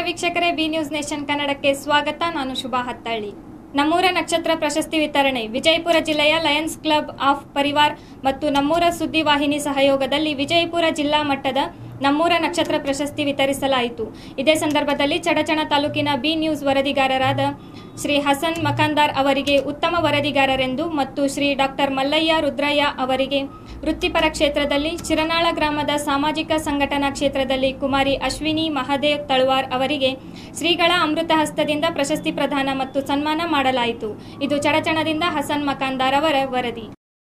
ವೀಕ್ಷಕರೇ B news nation ಕನ್ನಡಕ್ಕೆ ಸ್ವಾಗತ ನಾನು ಶುಭಾ ಹತ್ತಳ್ಳಿ ನಮ್ಮೂರ ನಕ್ಷತ್ರ ಪ್ರಶಸ್ತಿ ವಿತರಣೆ ವಿಜಯಪುರ ಜಿಲ್ಲೆಯ ಲಯನ್ಸ್ ಕ್ಲಬ್ ಆಫ್ ಪರಿವಾರ್ ಮತ್ತು ನಮ್ಮೂರ ಸುದ್ದಿವಾಹಿನಿ ಸಹಯೋಗದಲ್ಲಿ ವಿಜಯಪುರ ಜಿಲ್ಲಾ ಮಟ್ಟದ ನಮ್ಮೂರ ನಕ್ಷತ್ರ ಪ್ರಶಸ್ತಿ ವಿತರಿಸಲಾಯಿತು ಇದೇ ಸಂದರ್ಭದಲ್ಲಿ ಚಡಚಣ ತಾಲೂಕಿನ ಬಿ ನ್ಯೂಸ್ ವರದಿಗಾರರಾದ ಶ್ರೀ ಹಸನ್ ಮಖಾಂದಾರ್ ಅವರಿಗೆ ಉತ್ತಮ ವರದಿಗಾರರೆಂದು ಮತ್ತು ಶ್ರೀ ಡಾಕ್ಟರ್ ಮಲ್ಲಯ್ಯ ರುದ್ರಯ್ಯ ಅವರಿಗೆ ವೃತ್ತಿಪರ ಕ್ಷೇತ್ರದಲ್ಲಿ ಚಿರನಾಳ ಗ್ರಾಮದ ಸಾಮಾಜಿಕ ಸಂಘಟನಾ ಕ್ಷೇತ್ರದಲ್ಲಿ ಕುಮಾರಿ ಅಶ್ವಿನಿ ಮಹಾದೇವ್ ತಳವಾರ್ ಅವರಿಗೆ ಶ್ರೀಗಳ ಅಮೃತ ಹಸ್ತದಿಂದ ಪ್ರಶಸ್ತಿ ಪ್ರದಾನ ಮತ್ತು ಸನ್ಮಾನ ಮಾಡಲಾಯಿತು ಇದು ಚಡಚಣದಿಂದ ಹಸನ್ ಮಖಾಂದಾರ್ ಅವರ ವರದಿ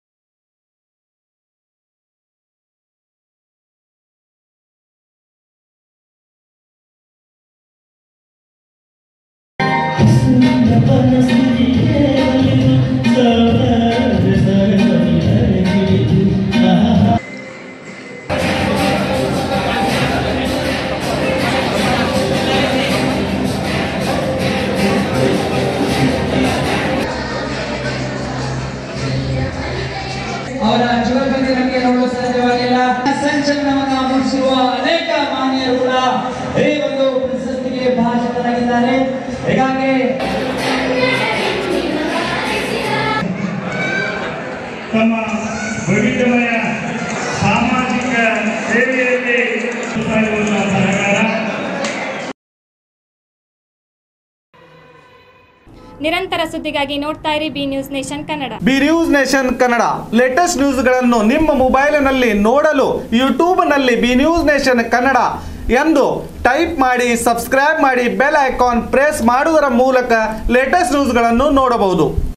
ಅವರ ಜೀವನದಲ್ಲಿ ನಮಗೆ ನೋಡಲು ಸಾಧ್ಯವಾಗಿಲ್ಲ ಸಂಚಲನವನ್ನ ಮೂಡಿಸಿರುವ ಅನೇಕ ಮಾನ್ಯರು ಕೂಡ ಈ ಒಂದು ಪ್ರಶಸ್ತಿಗೆ ಭಾಜನರಾಗಿದ್ದಾರೆ ಹೀಗಾಗಿ ತಮ್ಮ ವೈವಿಧ್ಯಮಯ ಸಾಮಾಜಿಕ ಸೇವೆಯಲ್ಲಿ ಇರುವಂತಹ ಬರಹಗಾರ ನಿರಂತರ ಸುದ್ದಿಗಾಗಿ ನೋಡ್ತಾ ಇರಿ B news nation Kannada B news nation Kannada latest ನ್ಯೂಸ್ಗಳನ್ನು ನಿಮ್ಮ ಮೊಬೈಲಿನಲ್ಲಿ ನೋಡಲು ಯೂಟ್ಯೂಬ್ನಲ್ಲಿ ಬಿ ನ್ಯೂಸ್ ನೇಷನ್ ಕನ್ನಡ ಎಂದು ಟೈಪ್ ಮಾಡಿ ಸಬ್ಸ್ಕ್ರೈಬ್ ಮಾಡಿ ಬೆಲ್ ಐಕಾನ್ ಪ್ರೆಸ್ ಮಾಡುವುದರ ಮೂಲಕ ಲೇಟೆಸ್ಟ್ ನ್ಯೂಸ್ಗಳನ್ನು ನೋಡಬಹುದು